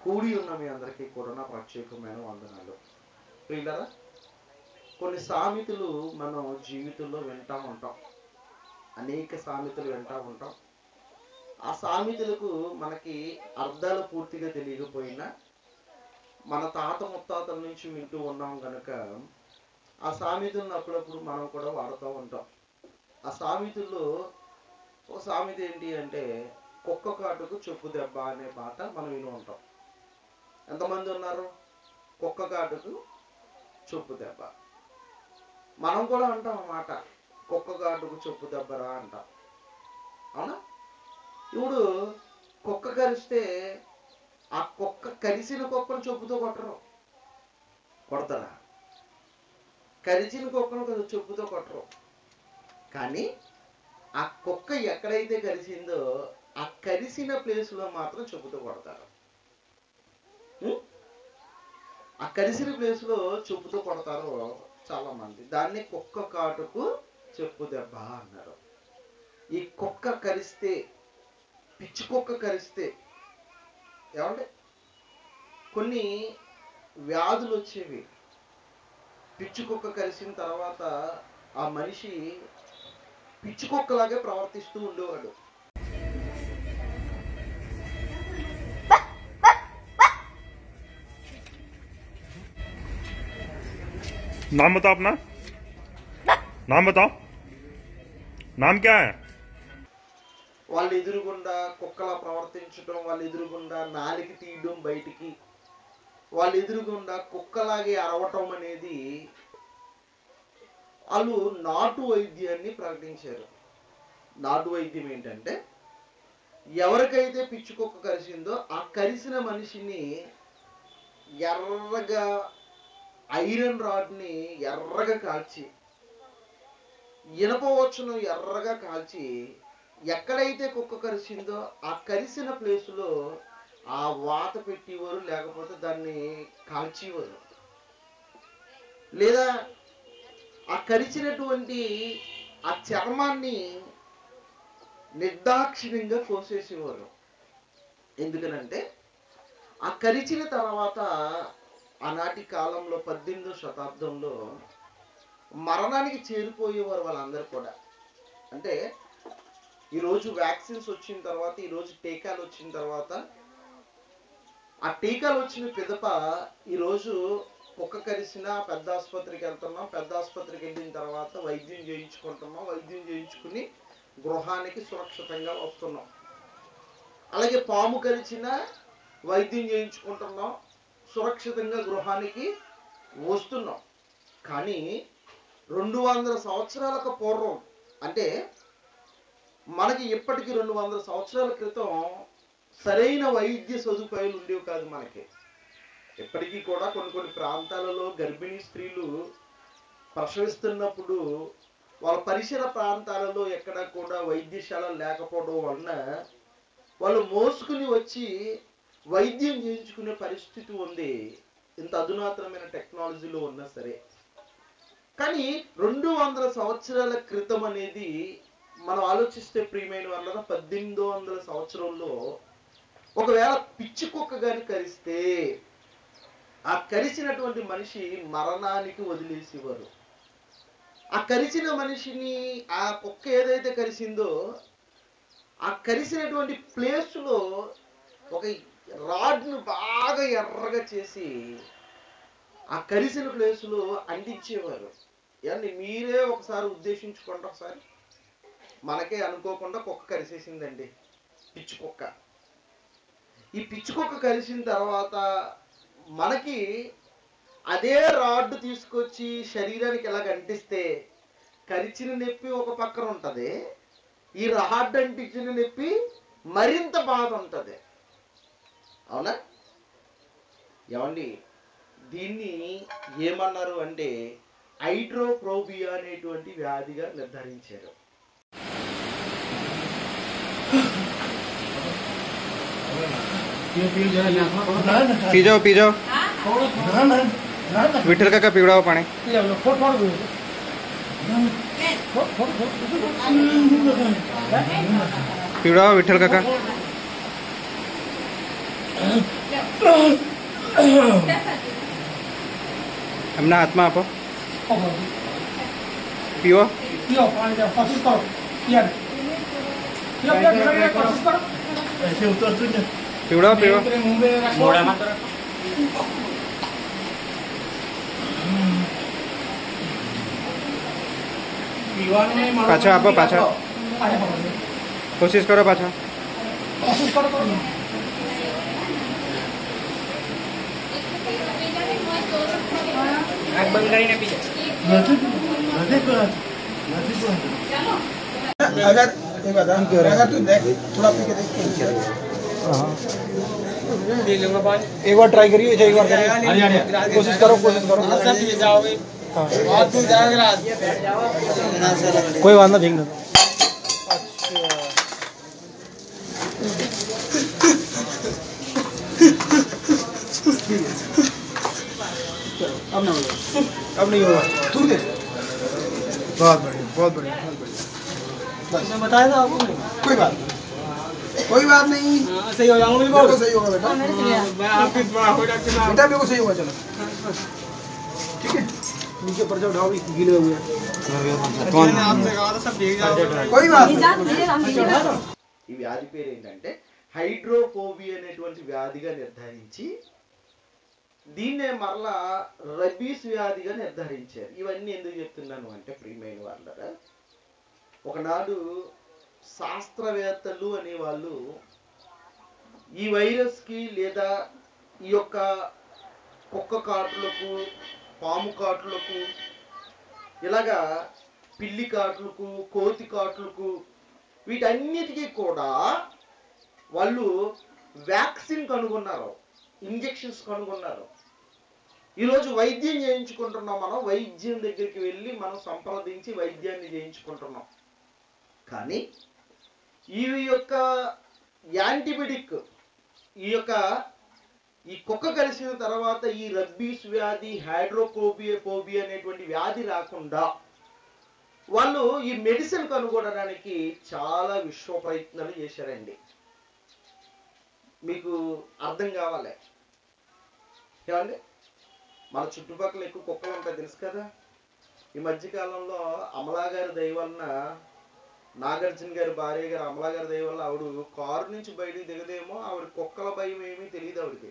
కూడి ఉన్న మీ అందరికీ కూడా నా ప్రత్యేకమైన వందనాలు ప్రియులరా కొన్ని సామెతలు మనం జీవితంలో వింటా ఉంటాం అనేక సామెతలు వింటా ఉంటాం ఆ సామెతలకు మనకి అర్థాలు పూర్తిగా తెలియకపోయినా మన తాత ముత్తాతల నుంచి వింటూ ఉన్నాం కనుక ఆ సామెతలను అప్పుడప్పుడు మనం కూడా వాడుతూ ఉంటాం ఆ సామెతల్లో ఒక సామెత ఏంటి అంటే కుక్క కాటుకు చెప్పు దెబ్బ అనే మాట మనం విని ఉంటాం ఎంతమంది ఉన్నారు కుక్క కాటుకు చెప్పు దెబ్బ మనం కూడా అంటాం అన్నమాట కుక్క కాటుకు చెప్పు దెబ్బరా అంటాం అవునా ఇప్పుడు కుక్క కరిస్తే ఆ కుక్క కరిసిన కుక్కను చెప్పుతో కొట్టరు కొడతారా కరిచిన కుక్కను కదా చెప్పుతో కొట్టరు కానీ ఆ కుక్క ఎక్కడైతే కరిసిందో ఆ కరిసిన ప్లేస్లో మాత్రం చెప్పుతో కొడతారు ఉం? ఆ కరిసిన ప్లేస్లో చెప్పుతో కొడతారు చాలా మంది దాన్ని కుక్క కాటుకు చెప్పు దెబ్బ అన్నారు ఈ కుక్క కరిస్తే పిచ్చి కుక్క కరిస్తే ఏమంటే కొన్ని వ్యాధులు వచ్చేవి పిచ్చి కుక్క కరిసిన తర్వాత ఆ మనిషి పిచ్చి కుక్కలాగే ప్రవర్తిస్తూ ఉండేవాడు नाम बताओ अपना नाम बताओ नाम क्या है వాళ్ళ ఎదురుగుండా కుక్కలా ప్రవర్తించడం వాళ్ళ ఎదురుగుండా నాలికి తీయడం బయటికి వాళ్ళ ఎదురుగుండా కుక్కలాగే అరవటం అనేది వాళ్ళు నాటు వైద్యాన్ని ప్రకటించారు నాటు వైద్యం ఏంటంటే ఎవరికైతే పిచ్చి కుక్క కరిసిందో ఆ కరిసిన మనిషిని ఎర్రగా ఐరన్ రాడ్ని ఎర్రగా కాల్చి ఇనప వచ్చును ఎర్రగా కాల్చి ఎక్కడైతే కుక్క కరిసిందో ఆ కరిసిన ప్లేసులో ఆ వాత పెట్టేవారు లేకపోతే దాన్ని కాల్చేవారు లేదా ఆ కరిచినటువంటి ఆ చర్మాన్ని నిర్దాక్షిణ్యంగా కోసేసేవారు ఎందుకనంటే ఆ కరిచిన తర్వాత ఆనాటి కాలంలో పద్దెనిమిదో శతాబ్దంలో మరణానికి చేరిపోయేవారు వాళ్ళందరూ కూడా అంటే ఈరోజు వ్యాక్సిన్స్ వచ్చిన తర్వాత ఈరోజు టీకాలు వచ్చిన తర్వాత ఆ టీకాలు వచ్చిన పిదప ఈరోజు కుక్క కరిసిన పెద్ద ఆసుపత్రికి వెళ్తున్నాం పెద్ద ఆసుపత్రికి వెళ్ళిన తర్వాత వైద్యం చేయించుకుంటున్నాం వైద్యం చేయించుకుని గృహానికి సురక్షితంగా వస్తున్నాం అలాగే పాము కరిచిన వైద్యం చేయించుకుంటున్నాం సురక్షితంగా గృహానికి వస్తున్నాం కానీ రెండు వందల సంవత్సరాలకు పూర్వం అంటే మనకి ఇప్పటికి రెండు వందల సంవత్సరాల క్రితం సరైన వైద్య సదుపాయాలు ఉండేవి కాదు మనకి ఇప్పటికీ కూడా కొన్ని కొన్ని ప్రాంతాలలో గర్భిణీ స్త్రీలు ప్రసవిస్తున్నప్పుడు వాళ్ళ పరిసర ప్రాంతాలలో ఎక్కడ కూడా వైద్యశాల లేకపోవడం వలన వాళ్ళు మోసుకుని వచ్చి వైద్యం చేయించుకునే పరిస్థితి ఉంది ఇంత అధునాతనమైన టెక్నాలజీలో ఉన్నా సరే కానీ రెండు వందల సంవత్సరాల క్రితం అనేది మనం ఆలోచిస్తే ప్రియమైన వాళ్ళ పద్దెనిమిదో వందల సంవత్సరంలో ఒకవేళ పిచ్చి కుక్క గాని కరిస్తే ఆ కరిచినటువంటి మనిషి మరణానికి వదిలేసేవారు ఆ కరిచిన మనిషిని ఆ కుక్క ఏదైతే కరిసిందో ఆ కరిసినటువంటి ప్లేస్లో ఒక రాడ్ను బాగా ఎర్రగా చేసి ఆ కరిసిన ప్లేస్లో అంటించేవారు ఏమండి మీరే ఒకసారి ఉద్దేశించుకోండి ఒకసారి మనకే అనుకోకుండా కుక్క కరిసేసిందండి పిచ్చి కుక్క ఈ పిచ్చి కుక్క కలిసిన తర్వాత మనకి అదే రాడ్ తీసుకొచ్చి శరీరానికి ఎలా అంటిస్తే కరిచిన నొప్పి ఒక పక్కన ఉంటది ఈ రాడ్ అంటించిన నొప్పి మరింత బాధ ఉంటది అవునా ఏమండి దీన్ని ఏమన్నారు అంటే హైడ్రోప్రోబియా అనేటువంటి వ్యాధిగా నిర్ధారించారు पी जाओ पी जाओ विठ्ठल काका पिवळावं पाणी पिवळावं विठ्ठल काका એમના હાથમાં આપો પીવો પીઓ પાણી જાઓ કોશિશ કરો પિયર પીઓ પીઓ ધીરે ધીરે કોશિશ કરો ऐसे उतरતું જ નથી. પીવડાવો પીવો મુંબઈ રાખો પીવાનું નહીં મળે પાછા આપો, પાછા. પાછા આપો. કોશિશ કરો પાછો કોશિશ કરો તો નથી નથી કરાતું. નથી કરાતું. अगर एक बात हम कह रहे हैं अगर तू देख थोड़ा पी के देख एक बार ट्राई करिए एक बार करिए कोशिश करो कोशिश करो हाँ। कोई बात ना ठीक ना अब ना होगा अब नहीं होगा थूक दे बहुत बढ़िया बहुत बढ़िया बहुत बढ़िया मैं बताया था आपको कोई बात नहीं कोई बात नहीं सही हो जाऊंगा बिल्कुल सही होगा बेटा बेटा बिल्कुल सही होगा चलो ठीक है नीचे पर जाओ ढाओ गीले हुए हैं कोई बात नहीं ఈ వ్యాధి పేరు ఏంటంటే హైడ్రోఫోబియా అనేటువంటి వ్యాధిగా నిర్ధారించి దీన్నే మరలా రబీస్ వ్యాధిగా నిర్ధారించారు ఇవన్నీ ఎందుకు చెప్తున్నాను అంటే ప్రియమైన వాళ్ళరా ఒకనాడు శాస్త్రవేత్తలు అనేవాళ్ళు ఈ వైరస్కి లేదా ఈ యొక్క కుక్క కాటులకు పాము కాటులకు ఇలాగా పిల్లి కాటులకు కోతి కాటులకు వీటన్నిటికీ కూడా వాళ్ళు వ్యాక్సిన్ కనుగొన్నారు ఇంజెక్షన్స్ కనుగొన్నారు ఈరోజు వైద్యం చేయించుకుంటున్నాం మనం వైద్యం దగ్గరికి వెళ్ళి మనం సంప్రదించి వైద్యాన్ని చేయించుకుంటున్నాం కానీ ఈ యొక్క యాంటీబిటిక్ ఈ యొక్క ఈ కుక్క కలిసిన తర్వాత ఈ రబ్బీస్ వ్యాధి హైడ్రోకోబియా ఫోబియా అనేటువంటి వ్యాధి రాకుండా వాళ్ళు ఈ మెడిసిన్ కనుగొనడానికి చాలా విశ్వ ప్రయత్నాలు చేశారండి మీకు అర్థం కావాలి ఏమండి మన చుట్టుపక్కల ఎక్కువ కుక్కలు ఉంటాయి తెలుసు కదా ఈ మధ్యకాలంలో అమలా గారి దయ వలన నాగార్జున గారి భార్య గారు అమలా గారి దయ వల్ల ఆవిడ కారు నుంచి బయటికి దిగదేమో ఆవిడ కుక్కల భయం ఏమీ తెలియదు ఆవిడకి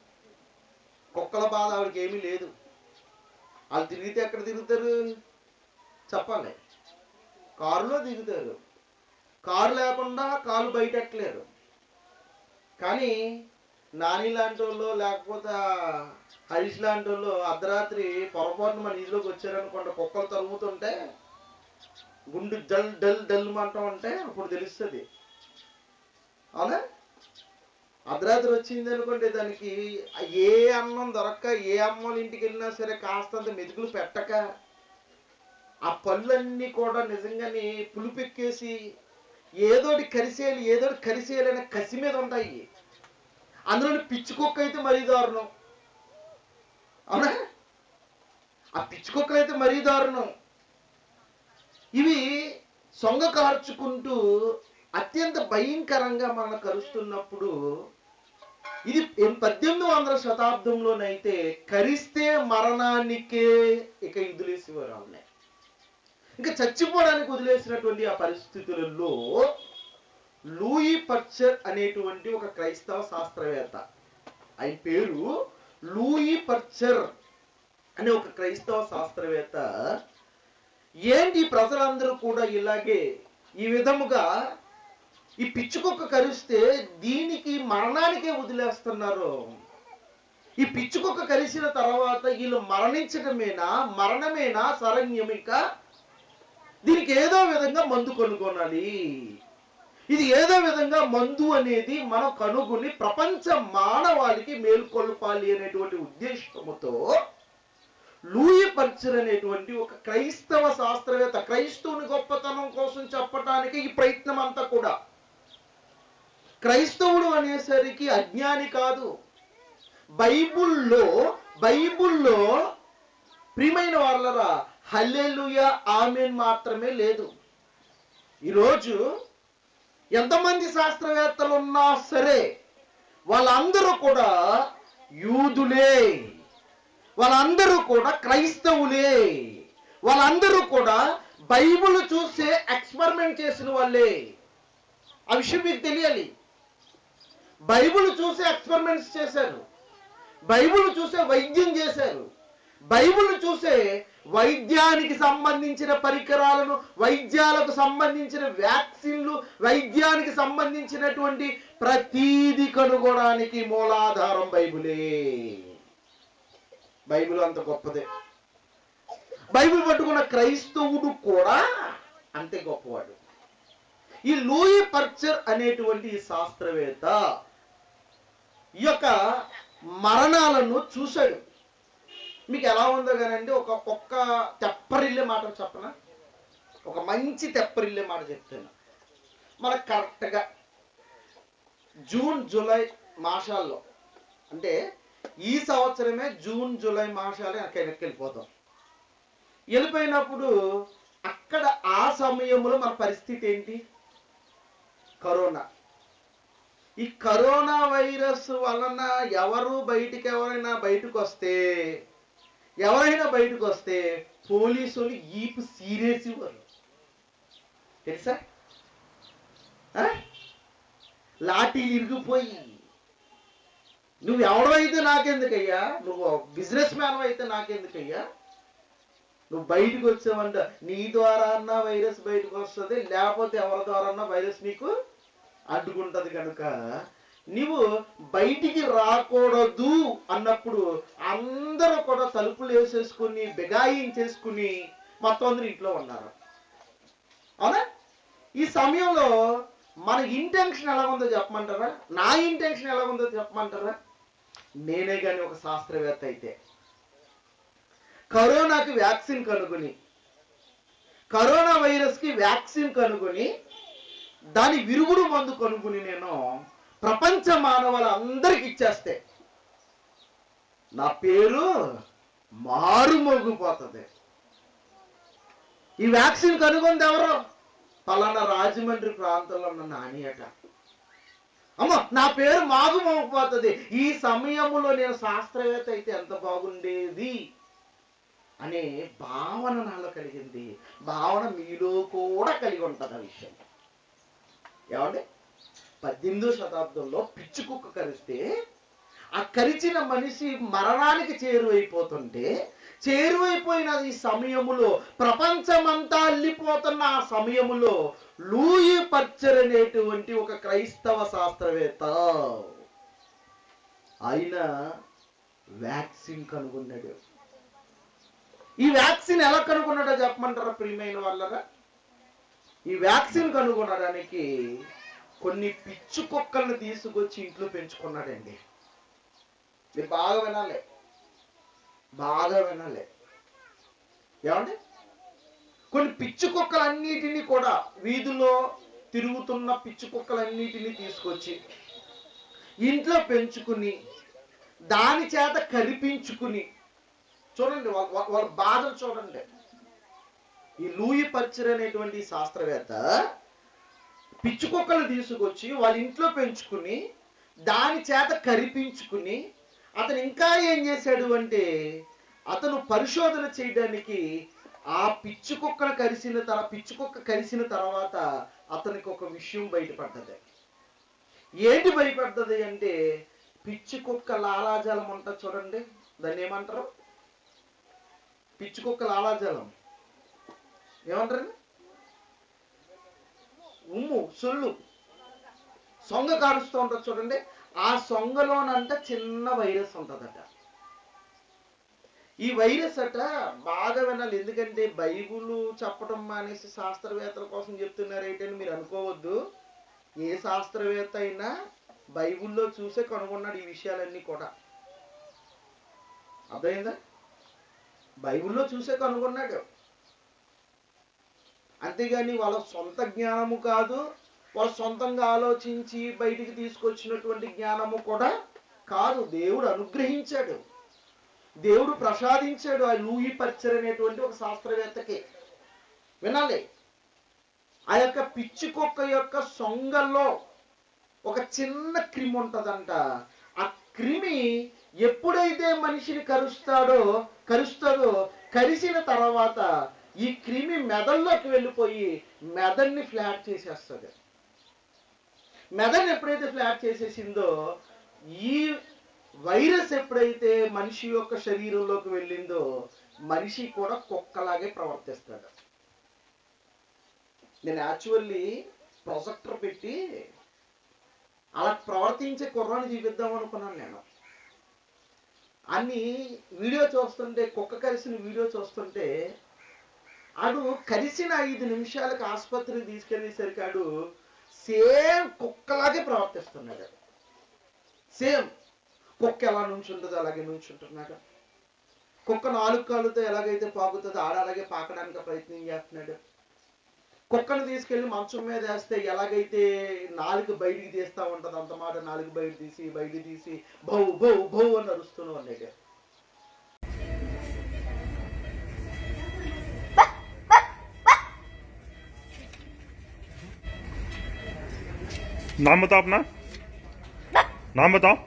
కుక్కల బాధ ఆవిడకి ఏమీ లేదు వాళ్ళు తిరిగితే ఎక్కడ తిరుగుతారు చెప్పాలి కారులో దిగుతారు కారు లేకుండా కాలు బయటెట్టలేరు కానీ నాని లాంటి వాళ్ళు లేకపోతే ఆ హరీష్ లాంటి వాళ్ళు అర్ధరాత్రి పొరపాటున మన ఇంట్లోకి వచ్చారనుకోండి కుక్కలు తరుముతుంటే గుండు డల్ డల్ డల్ అంటాం అంటే అప్పుడు తెలుస్తుంది అవునా అర్ధరాత్రి వచ్చింది అనుకోండి దానికి ఏ అన్నం దొరక్క ఏ అమ్మల ఇంటికి వెళ్ళినా సరే కాస్తంత మెతుకులు పెట్టక ఆ పళ్ళన్నీ కూడా నిజంగానే పులిపెక్కేసి ఏదోటి కరిసేయాలి ఏదోటి కరిసేయాలి అనే కసి మీద ఉంటాయి అందులో పిచ్చి కుక్క అయితే మరీ దారుణం అవునా ఆ పిచ్చి కుక్కలు అయితే మరీ దారుణం ఇవి సొంగ కార్చుకుంటూ అత్యంత భయంకరంగా మన కరుస్తున్నప్పుడు ఇది ఎం- పద్దెనిమిది వందల శతాబ్దంలోనైతే కరిస్తే మరణానికే ఇక ఇదిలేసేవారు ఆమె ఇంకా చచ్చిపోవడానికి వదిలేసినటువంటి ఆ పరిస్థితులలో లూయి పర్చర్ అనేటువంటి ఒక క్రైస్తవ శాస్త్రవేత్త ఆయన పేరు లూయి పర్చర్ అనే ఒక క్రైస్తవ శాస్త్రవేత్త ఏంటి ఈ ప్రజలందరూ కూడా ఇలాగే ఈ విధముగా ఈ పిచ్చుకొక్క కరిస్తే దీనికి మరణానికే వదిలేస్తున్నారు ఈ పిచ్చుకొక్క కరిసిన తర్వాత వీళ్ళు మరణించడమేనా మరణమేనా శరణ్యమిక దీనికి ఏదో విధంగా మందు కనుగొనాలి ఇది ఏదో విధంగా మందు అనేది మనం కనుగొని ప్రపంచ మానవాళికి మేల్కొల్పాలి అనేటువంటి ఉద్దేశముతో లూయి పర్చర్ అనేటువంటి ఒక క్రైస్తవ శాస్త్రవేత్త క్రైస్తవుని గొప్పతనం కోసం చెప్పటానికి ఈ ప్రయత్నం అంతా కూడా క్రైస్తవుడు అనేసరికి అజ్ఞాని కాదు బైబుల్లో బైబుల్లో ప్రియమైన వాళ్ళరా హల్లెలూయ ఆమెన్ మాత్రమే లేదు ఈరోజు ఎంతమంది శాస్త్రవేత్తలు ఉన్నా సరే వాళ్ళందరూ కూడా యూదులే వాళ్ళందరూ కూడా క్రైస్తవులే వాళ్ళందరూ కూడా బైబిల్ చూసే ఎక్స్పెరిమెంట్ చేసిన వాళ్ళే ఆ విషయం మీకు తెలియాలి బైబిల్ చూసే ఎక్స్పెరిమెంట్స్ చేశారు బైబిల్ చూసే వైద్యం చేశారు బైబిల్ చూసే వైద్యానికి సంబంధించిన పరికరాలను వైద్యాలకు సంబంధించిన వ్యాక్సిన్లు వైద్యానికి సంబంధించినటువంటి ప్రతీది కనుగొనడానికి మూలాధారం బైబిలే బైబిల్ అంత గొప్పదే బైబిల్ పట్టుకున్న క్రైస్తవుడు కూడా అంతే గొప్పవాడు ఈ లూయి పర్చర్ అనేటువంటి ఈ శాస్త్రవేత్త ఈ యొక్క మరణాలను చూశాడు మీకు ఎలా ఉందో కానండి ఒక ఒక్క తెప్పరిల్లే మాట చెప్పనా ఒక మంచి తెప్పరిల్లే మాట చెప్తాను మనకు కరెక్ట్గా జూన్ జూలై మాసాల్లో అంటే ఈ సంవత్సరమే జూన్ జూలై మాసాలు వెనక వెనక్కి వెళ్ళిపోతాం వెళ్ళిపోయినప్పుడు అక్కడ ఆ సమయంలో మన పరిస్థితి ఏంటి కరోనా ఈ కరోనా వైరస్ వలన ఎవరు బయటికి ఎవరైనా బయటకు వస్తే ఎవరైనా బయటకు వస్తే పోలీసులు ఈపు సీరియస్ ఇవ్వరు తెలుసా ఆ? లాఠీలు ఇరిగిపోయి నువ్వు ఎవడైతే నాకెందుకయ్యా నువ్వు బిజినెస్ మ్యాన్ అయితే నాకెందుకయ్యా నువ్వు బయటకు వచ్చావంట నీ ద్వారా అన్న వైరస్ బయటకు వస్తుంది లేకపోతే ఎవరి ద్వారా అన్న వైరస్ నీకు అడ్డుకుంటది కనుక నీవు బయటికి రాకూడదు అన్నప్పుడు అందరూ కూడా తలుపులు వేసేసుకుని బిగాయించేసుకుని మొత్తం అందరూ ఇంట్లో ఉన్నారు అవునా ఈ సమయంలో మన ఇంటెన్షన్ ఎలా ఉందో చెప్పమంటారా నా ఇంటెన్షన్ ఎలా ఉందో చెప్పమంటారా నేనే కానీ ఒక శాస్త్రవేత్త అయితే కరోనాకి వ్యాక్సిన్ కనుగొని కరోనా వైరస్కి వ్యాక్సిన్ కనుగొని దాని విరుగుడు మందు కనుగొని నేను ప్రపంచ మానవాళ అందరికి ఇచ్చేస్తే నా పేరు మారుమోగిపోతుంది ఈ వ్యాక్సిన్ కనుగొంది ఎవరు పలానా రాజమండ్రి ప్రాంతంలో ఉన్న నాని అట అమ్మ నా పేరు మాగు మోగిపోతుంది ఈ సమయంలో నేను శాస్త్రవేత్త అయితే ఎంత బాగుండేది అనే భావన నాలో కలిగింది భావన మీలో కూడా కలిగి ఉంటుంది ఆ విషయం ఏమండి పద్దెనిమిదో శతాబ్దంలో పిచ్చి కుక్క కరిస్తే ఆ కరిచిన మనిషి మరణానికి చేరువైపోతుంటే చేరువైపోయిన ఈ సమయములో ప్రపంచమంతా అల్లిపోతున్న ఆ సమయములో లూయి పర్చర్ అనేటువంటి ఒక క్రైస్తవ శాస్త్రవేత్త ఆయన వ్యాక్సిన్ కనుగొన్నాడు ఈ వ్యాక్సిన్ ఎలా కనుగొన్నాడో చెప్పమంటారా ప్రియమైన వాళ్ళరా ఈ వ్యాక్సిన్ కనుగొనడానికి కొన్ని పిచ్చు కుక్కలను తీసుకొచ్చి ఇంట్లో పెంచుకున్నాడండి మీరు బాగా వినాలి బాగా వినాలి ఏమండి కొన్ని పిచ్చు కుక్కలన్నిటినీ కూడా వీధిలో తిరుగుతున్న పిచ్చు కుక్కలన్నిటినీ తీసుకొచ్చి ఇంట్లో పెంచుకుని దాని చేత కరిపించుకుని చూడండి వాళ్ళ వాళ్ళ- వాళ్ళ బాధలు చూడండి ఈ లూయి పర్చర్ అనేటువంటి ఈ శాస్త్రవేత్త పిచ్చి కుక్కలు తీసుకొచ్చి వాళ్ళ ఇంట్లో పెంచుకుని దాని చేత కరిపించుకుని అతను ఇంకా ఏం చేశాడు అంటే అతను పరిశోధన చేయడానికి ఆ పిచ్చి కుక్కను కరిసిన తర పిచ్చి కుక్క కరిసిన తర్వాత అతనికి ఒక విషయం బయటపడ్డది ఏంటి భయపడ్డది అంటే పిచ్చి కుక్క లాలాజలం ఉంటుంది చూడండి దాన్ని ఏమంటారు పిచ్చి కుక్క లాలాజలం ఏమంటారు ఉమ్ము సొల్లు సొంగ కారుస్తూ ఉంటుంది చూడండి ఆ సొంగలోనంట చిన్న వైరస్ ఉంటుందట ఈ వైరస్ అట బాగా వినాలి ఎందుకంటే బైబుల్ చెప్పడం మానేసి శాస్త్రవేత్తల కోసం చెప్తున్నారు ఏంటని మీరు అనుకోవద్దు ఏ శాస్త్రవేత్త అయినా బైబిల్లో చూసే కనుగొన్నాడు ఈ విషయాలన్నీ కూడా అర్థమైందా బైబిల్లో చూసే కనుగొన్నాడు అంతేగాని వాళ్ళ సొంత జ్ఞానము కాదు వాళ్ళ సొంతంగా ఆలోచించి బయటికి తీసుకొచ్చినటువంటి జ్ఞానము కూడా కాదు దేవుడు అనుగ్రహించాడు దేవుడు ప్రసాదించాడు ఆ లూయి పర్చర్ అనేటువంటి ఒక శాస్త్రవేత్తకి వినాలి ఆ యొక్క పిచ్చి కుక్క యొక్క సొంగల్లో ఒక చిన్న క్రిమి ఉంటదంట ఆ క్రిమి ఎప్పుడైతే మనిషిని కరుస్తాడో కరుస్తాడో కరిసిన తర్వాత ఈ క్రిమి మెదడులోకి వెళ్ళిపోయి మెదడుని ఫ్లాట్ చేసేస్తుంది మెదడుని ఎప్పుడైతే ఫ్లాట్ చేసేసిందో ఈ వైరస్ ఎప్పుడైతే మనిషి యొక్క శరీరంలోకి వెళ్ళిందో మనిషి కూడా కుక్కలాగే ప్రవర్తిస్తాడు నేను యాక్చువల్లీ ప్రొజెక్టర్ పెట్టి అలా ప్రవర్తించే కుర్రాన్ని చూపిద్దాం అనుకున్నాను నేను అన్ని వీడియో చూస్తుంటే కుక్క కరిసిన వీడియో చూస్తుంటే ఆడు కరిసిన ఐదు నిమిషాలకు ఆసుపత్రికి తీసుకెళ్ళేసరికి ఆడు సేమ్ కుక్కలాగే ప్రవర్తిస్తున్నాడు సేమ్ కుక్క ఎలా నుంచుంటుందో అలాగే నుంచుంటున్నాడు కుక్క నాలుగు కాళ్ళతో ఎలాగైతే పాకుతుందో ఆడ అలాగే పాకడానికి ప్రయత్నం చేస్తున్నాడు కుక్కను తీసుకెళ్లి మంచం మీద వేస్తే ఎలాగైతే నాలుగు బయటికి తీస్తా ఉంటది అంత మాట నాలుగు బయట తీసి బయట తీసి బౌ బౌ బౌ అని అరుస్తూనే ఉన్నాడు नाम बताओ अपना नाम बताओ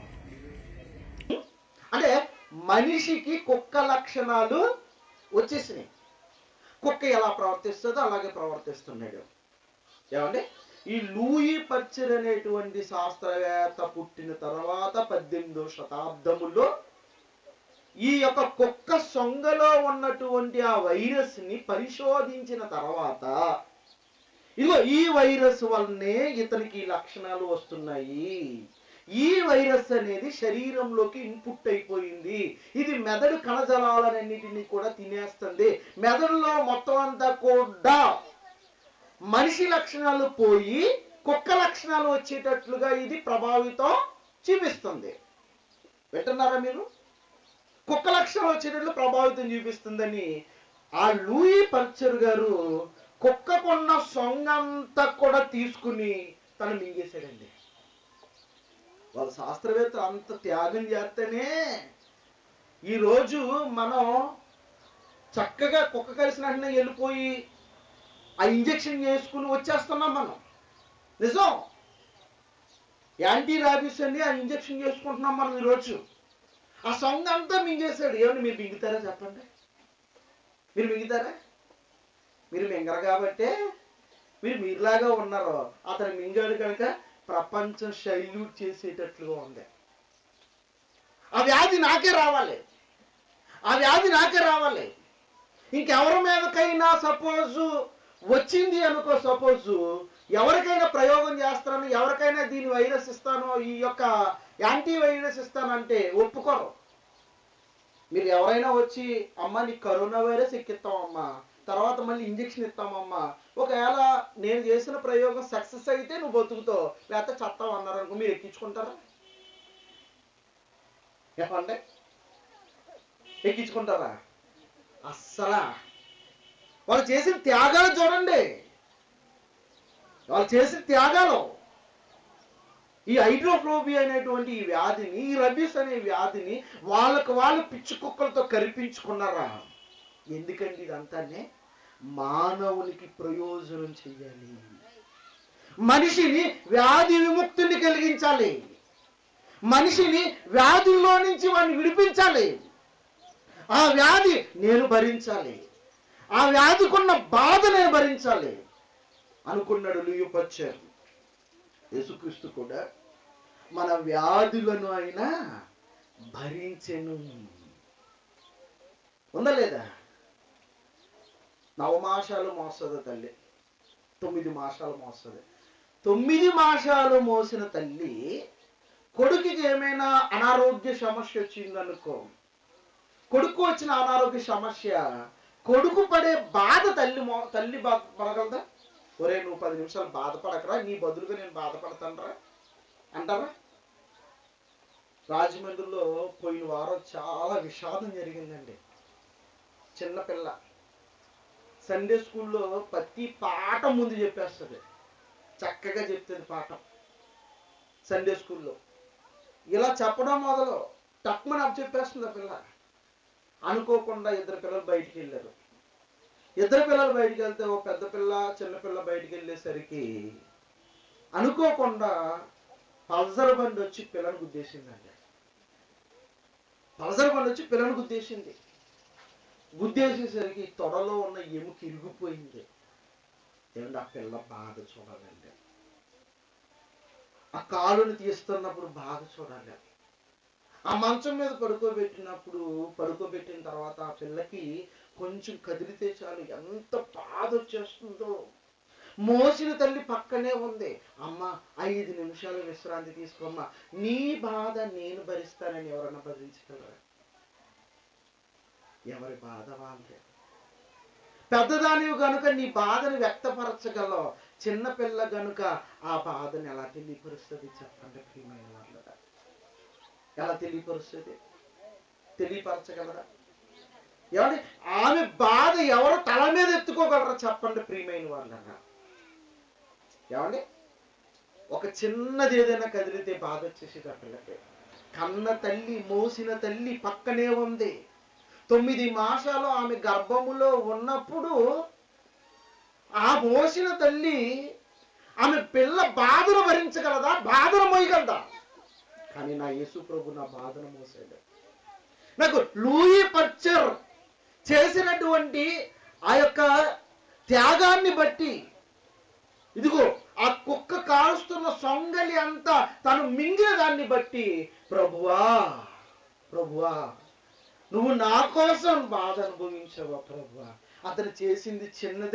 అంటే మనిషికి కుక్క లక్షణాలు వచ్చేసినాయి కుక్క ఎలా ప్రవర్తిస్తుందో అలాగే ప్రవర్తిస్తున్నాడు ఏమండి ఈ లూయి పర్చర్ అనేటువంటి శాస్త్రవేత్త పుట్టిన తర్వాత పద్దెనిమిదో శతాబ్దములో ఈ యొక్క కుక్క సొంగలో ఉన్నటువంటి ఆ వైరస్ ని పరిశోధించిన తర్వాత ఇదిగో ఈ వైరస్ వల్లనే ఇతనికి ఈ లక్షణాలు వస్తున్నాయి ఈ వైరస్ అనేది శరీరంలోకి ఇన్పుట్ అయిపోయింది ఇది మెదడు కణజాలాలన్నిటిని కూడా తినేస్తుంది మెదడులో మొత్తం అంతా కూడా మనిషి లక్షణాలు పోయి కుక్క లక్షణాలు వచ్చేటట్లుగా ఇది ప్రభావితం చూపిస్తుంది వింటున్నారా మీరు కుక్క లక్షణాలు వచ్చేటట్లు ప్రభావితం చూపిస్తుందని ఆ లూయి పర్చర్ గారు కుక్కకున్న సొంగంతా కూడా తీసుకుని తను మింగేశాడండి వాళ్ళ శాస్త్రవేత్తలు అంత త్యాగం చేస్తేనే ఈరోజు మనం చక్కగా కుక్క కలిసిన వెంటనే వెళ్ళిపోయి ఆ ఇంజెక్షన్ చేసుకుని వచ్చేస్తున్నాం మనం నిజం యాంటీ రాబీస్ అని ఆ ఇంజెక్షన్ చేసుకుంటున్నాం మనం ఈరోజు ఆ సొంగ అంతా మింగేశాడు ఏమని మీరు మింగుతారా చెప్పండి మీరు మింగుతారా మీరు మింగరు కాబట్టే మీరు మీరులాగా ఉన్నారు అతను మింగాడు కనుక ప్రపంచం శైల్యూట్ చేసేటట్లుగా ఉంది ఆ వ్యాధి నాకే రావాలి ఆ వ్యాధి నాకే రావాలి ఇంకెవరి మీదకైనా సపోజ్ వచ్చింది అనుకో సపోజ్ ఎవరికైనా ప్రయోగం చేస్తాను ఎవరికైనా దీని వైరస్ ఇస్తానో ఈ యొక్క యాంటీ వైరస్ ఇస్తానంటే ఒప్పుకోరు మీరు ఎవరైనా వచ్చి అమ్మ నీకు కరోనా వైరస్ ఎక్కిస్తామమ్మా తర్వాత మళ్ళీ ఇంజెక్షన్ ఇస్తామమ్మా ఒకవేళ నేను చేసిన ప్రయోగం సక్సెస్ అయితే నువ్వు బతుకుతావు లేకపోతే చత్తావు అన్నారు అనుకో మీరు ఎక్కించుకుంటారా చెప్పండి ఎక్కించుకుంటారా అస్సలా వాళ్ళు చేసిన త్యాగాలు చూడండి వాళ్ళు చేసిన త్యాగాలు ఈ హైడ్రోఫ్లోబియా అనేటువంటి ఈ వ్యాధిని ఈ రబీస్ అనే వ్యాధిని వాళ్ళకు వాళ్ళు పిచ్చి కుక్కలతో కరిపించుకున్నారా ఎందుకండి ఇదంతానే మానవునికి ప్రయోజనం చెయ్యాలి మనిషిని వ్యాధి విముక్తిని కలిగించాలి మనిషిని వ్యాధుల్లో నుంచి వాడిని విడిపించాలి ఆ వ్యాధి నేను భరించాలి ఆ వ్యాధికున్న బాధ నేను భరించాలి అనుకున్నాడు లూయుపచ్చారు యేసుక్రీస్తు కూడా మన వ్యాధులను అయినా భరించెను ఉందా లేదా నవమాసాలు మోస్తుంది తల్లి తొమ్మిది మాసాలు మోస్తుంది తొమ్మిది మాసాలు మోసిన తల్లి కొడుకుకి ఏమైనా అనారోగ్య సమస్య వచ్చిందనుకో కొడుకు వచ్చిన అనారోగ్య సమస్య కొడుకు పడే బాధ తల్లి మో తల్లి బా పడగలదా ఒరే నువ్వు పది నిమిషాలు బాధపడకరా నీ బదులుగా నేను బాధపడతానరా అంటారా రాజమండ్రిలో పోయిన వారం చాలా విషాదం జరిగిందండి చిన్నపిల్ల సండే స్కూల్లో ప్రతి పాట ముందు చెప్పేస్తుంది చక్కగా చెప్తుంది పాఠం సండే స్కూల్లో ఇలా చెప్పడం మొదలు టక్మని అప్ చెప్పేస్తుంది ఆ పిల్ల అనుకోకుండా ఇద్దరు పిల్లలు బయటికి వెళ్ళారు ఇద్దరు పిల్లలు బయటికి వెళ్తే ఓ పెద్ద పిల్ల చిన్న పిల్ల బయటికి వెళ్ళేసరికి అనుకోకుండా పల్సర్ బండి వచ్చి పిల్లని గుద్దేసిందండి పల్సర్ బండి వచ్చి పిల్లని గుద్దేసింది గుద్దేసేసరికి తొడలో ఉన్న ఎముక ఇరిగిపోయింది ఏమంటే ఆ పిల్ల బాధ చూడాలండి ఆ కాలుని తీస్తున్నప్పుడు బాధ చూడాలి ఆ మంచం మీద పడుకోబెట్టినప్పుడు పడుకోబెట్టిన తర్వాత ఆ పిల్లకి కొంచెం కదిలితే చాలు ఎంత బాధ వచ్చేస్తుందో మోసిన తల్లి పక్కనే ఉంది అమ్మ ఐదు నిమిషాలు విశ్రాంతి తీసుకోమ్మా నీ బాధ నేను భరిస్తానని ఎవరన్నా భరించగలరా ఎవరి బాధ వాళ్ళే పెద్దదానివి గనుక నీ బాధను వ్యక్తపరచగలవు చిన్నపిల్ల గనుక ఆ బాధను ఎలా తెలియపరుస్తుంది చెప్పండి ప్రియమైన వాళ్ళరా ఎలా తెలియపరుస్తుంది తెలియపరచగలరా ఏమండి ఆమె బాధ ఎవరు తల మీద ఎత్తుకోగలరా చెప్పండి ప్రియమైన వాళ్ళరా ఏమండి ఒక చిన్నది ఏదైనా కదిలితే బాధ వచ్చేసేది ఆ పిల్లకి కన్న తల్లి మోసిన తల్లి పక్కనే ఉంది తొమ్మిది మాసాలు ఆమె గర్భములో ఉన్నప్పుడు ఆ మోసిన తల్లి ఆమె పిల్ల బాధను భరించగలదా బాధను మోయగలదా కానీ నా యేసు ప్రభు నా బాధను మోసాడు నాకు లూయి పర్చర్ చేసినటువంటి ఆ యొక్క త్యాగాన్ని బట్టి ఇదిగో ఆ కుక్క కాలుస్తున్న సొంగలి అంతా తను మింగిన దాన్ని బట్టి ప్రభువా ప్రభువా నువ్వు నా కోసం బాధ అనుభవించావా ప్రభువా అతను చేసింది చిన్నది